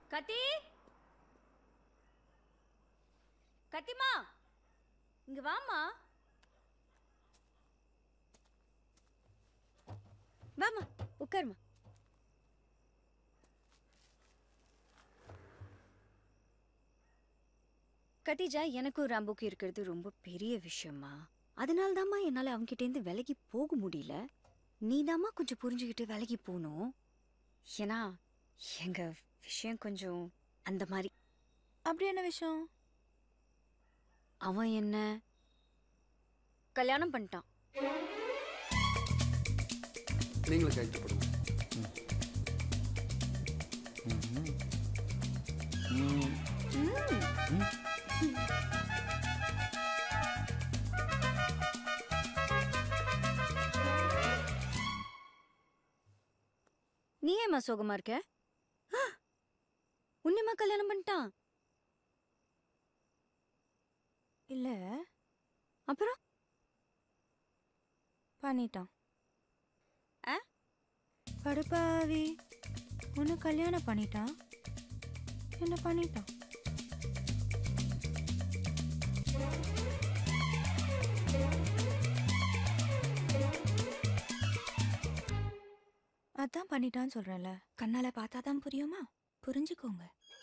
கத்தி கத்திமா இங்க வாமா வாமா உட்காருமா கத்திஜா எனக்கும் ராம்புக்கு இருக்கிறது ரொம்ப பெரிய விஷயமா அதனால தாம்மா என்னால் அவங்ககிட்டேருந்து விலகி போக முடியல நீதாம்மா கொஞ்சம் புரிஞ்சுக்கிட்டு விலகி போகணும் ஏன்னா எங்க விஷயம் கொஞ்சம் அந்த மாதிரி அப்படி என்ன விஷயம் அவன் என்ன கல்யாணம் பண்ணிட்டான் நீங்களும் கேட்டுப்படுங்க நீ ஏம்மா சோகமா இருக்க ஆ! உன்னையம்மா கல்யாணம் பண்ணிட்டான் இல்ல அப்புறம் பண்ணிட்டான் ஆ? கடுப்பாவி உன்னை கல்யாணம் பண்ணிட்டான் என்ன பண்ணிட்டான் அதான் பண்ணிட்டான்னு சொல்றேன்ல கண்ணால பார்த்தாதான் புரியுமா புரிஞ்சுக்கோங்க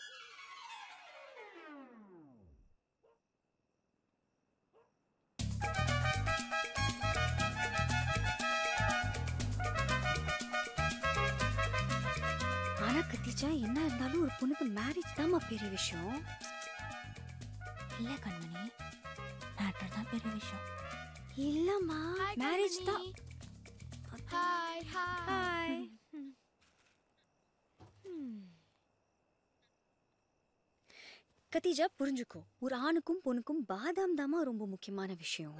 ஆனா கத்திச்சா என்ன இருந்தாலும் ஒரு பொண்ணுக்கு மேரேஜ் தாம்மா பெரிய விஷயம் இல்ல கண்மணி மேட்டர் தான் பெரிய விஷயம் இல்லம்மா மேரேஜ் தான் ஹாய் ஹாய் ஹாய் கத்திஜா புரிஞ்சுக்கோ ஒரு ஆணுக்கும் பொண்ணுக்கும் பாதாம் தாம்மா ரொம்ப முக்கியமான விஷயம்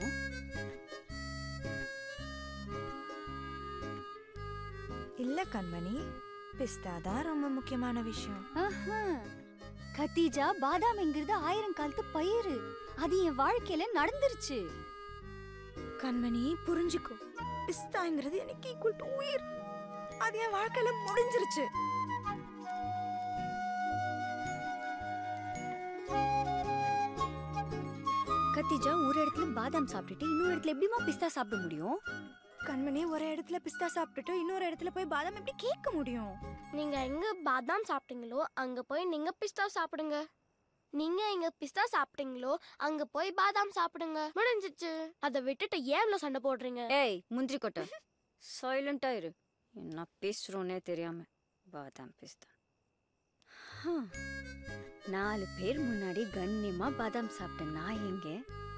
இல்ல கண்மணி பிஸ்தா தான் ரொம்ப முக்கியமான விஷயம் ஆஹா. கத்திஜா பாதாம்ங்கிறது ஆயிரம் காலத்து பயிர் அது என் வாழ்க்கையில நடந்துருச்சு கண்மணி புரிஞ்சுக்கோ பிஸ்தாங்கிறது எனக்கு ஈக்குவல் டு உயிர் அது என் வாழ்க்கையில முடிஞ்சிருச்சு கத்திஜா ஒரு இடத்துல பாதாம் சாப்பிட்டுட்டு இன்னொரு இடத்துல எப்படிமா பிஸ்தா சாப்பிட முடியும் கண்மணி ஒரு இடத்துல பிஸ்தா சாப்பிட்டுட்டு இன்னொரு இடத்துல போய் பாதாம் எப்படி கேட்க முடியும் நீங்க எங்க பாதாம் சாப்பிட்டீங்களோ அங்க போய் நீங்க பிஸ்தா சாப்பிடுங்க நீங்க எங்க பிஸ்தா சாப்பிட்டீங்களோ அங்க போய் பாதாம் சாப்பிடுங்க முடிஞ்சிச்சு அதை விட்டுட்டு ஏன் இவ்வளவு சண்டை போடுறீங்க ஏய் முந்திரி கொட்டை சைலண்டா இரு என்ன பேசுறோன்னே தெரியாம பாதாம் பிஸ்தா ஹம். நாலு பேர் முன்னாடி கண்ணியமா பாதாம் சாப்பிட்ட நான் எங்க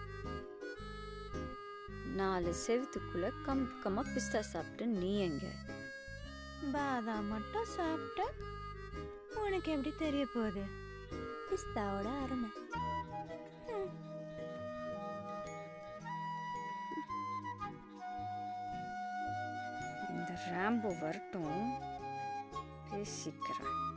நாலு செவத்துக்குள்ள கம் கம்மா பிஸ்தா சாப்பிட்டு நீ எங்க பாதாம் மட்டும் சாப்பிட்ட உனக்கு எப்படி தெரிய போகுது பிஸ்தாவோட அருமை ம். இந்த ராம்போ வரட்டும் பேசிக்கிறேன்